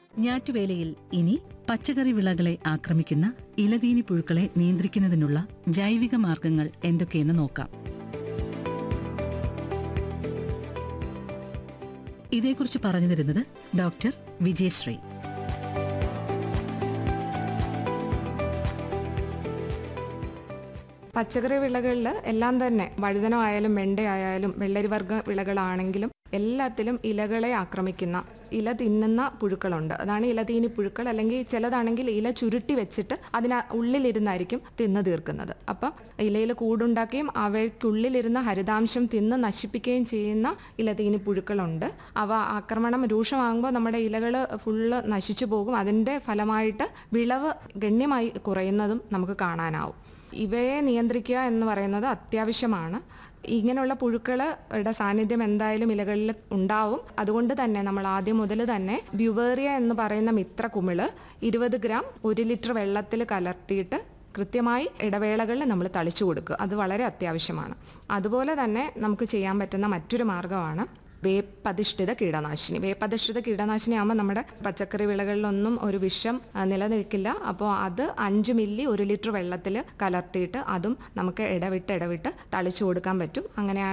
ഞാറ്റുവേലയിൽ ഇനി പച്ചക്കറി വിളകളെ ആക്രമിക്കുന്ന ഇലതീനി പുഴുക്കളെ നിയന്ത്രിക്കുന്നതിനുള്ള ജൈവിക മാർഗങ്ങൾ എന്തൊക്കെയെന്ന് നോക്കാം ഇതേക്കുറിച്ച് പറഞ്ഞു തരുന്നത് ഡോക്ടർ വിജയശ്രീ പച്ചക്കറി വിളകളിൽ എല്ലാം തന്നെ വഴുതന ആയാലും വെണ്ട ആയാലും വെള്ളരിവർഗ വിളകളാണെങ്കിലും എല്ലാത്തിലും ഇലകളെ ആക്രമിക്കുന്ന ഇല തിന്നുന്ന പുഴുക്കളുണ്ട് അതാണ് ഇലതീനി പുഴുക്കൾ അല്ലെങ്കിൽ ചിലതാണെങ്കിൽ ഇല ചുരുട്ടി വെച്ചിട്ട് അതിന് ഉള്ളിലിരുന്നായിരിക്കും തിന്നു തീർക്കുന്നത് അപ്പം ഇലയിൽ കൂടുണ്ടാക്കുകയും അവയ്ക്കുള്ളിലിരുന്ന ഹരിതാംശം തിന്ന് നശിപ്പിക്കുകയും ചെയ്യുന്ന ഇലതീനി പുഴുക്കളുണ്ട് അവ ആക്രമണം രൂക്ഷമാകുമ്പോൾ നമ്മുടെ ഇലകൾ ഫുള്ള് നശിച്ചു പോകും അതിൻ്റെ ഫലമായിട്ട് വിളവ് ഗണ്യമായി കുറയുന്നതും നമുക്ക് കാണാനാവും ഇവയെ നിയന്ത്രിക്കുക എന്ന് പറയുന്നത് അത്യാവശ്യമാണ് ഇങ്ങനെയുള്ള പുഴുക്കളുടെ സാന്നിധ്യം എന്തായാലും ഇലകളിൽ ഉണ്ടാവും അതുകൊണ്ട് തന്നെ നമ്മൾ ആദ്യം മുതൽ തന്നെ ബ്യുവേറിയ എന്ന് പറയുന്ന മിത്ര കുമിള് ഇരുപത് ഗ്രാം ഒരു ലിറ്റർ വെള്ളത്തിൽ കലർത്തിയിട്ട് കൃത്യമായി ഇടവേളകളിൽ നമ്മൾ തളിച്ചു കൊടുക്കുക അത് വളരെ അത്യാവശ്യമാണ് അതുപോലെ തന്നെ നമുക്ക് ചെയ്യാൻ പറ്റുന്ന മറ്റൊരു മാർഗ്ഗമാണ് വേപ്പധിഷ്ഠിത കീടനാശിനി വേപ്പധിഷ്ഠിത കീടനാശിനി ആകുമ്പോൾ നമ്മുടെ പച്ചക്കറി വിളകളിലൊന്നും ഒരു വിഷം ആ, നിലനിൽക്കില്ല അപ്പോൾ അത് അഞ്ച് മില്ലി ഒരു ലിറ്റർ വെള്ളത്തിൽ കലർത്തിയിട്ട് അതും നമുക്ക് ഇടവിട്ട് ഇടവിട്ട് തളിച്ചു കൊടുക്കാൻ പറ്റും അങ്ങനെയാണ്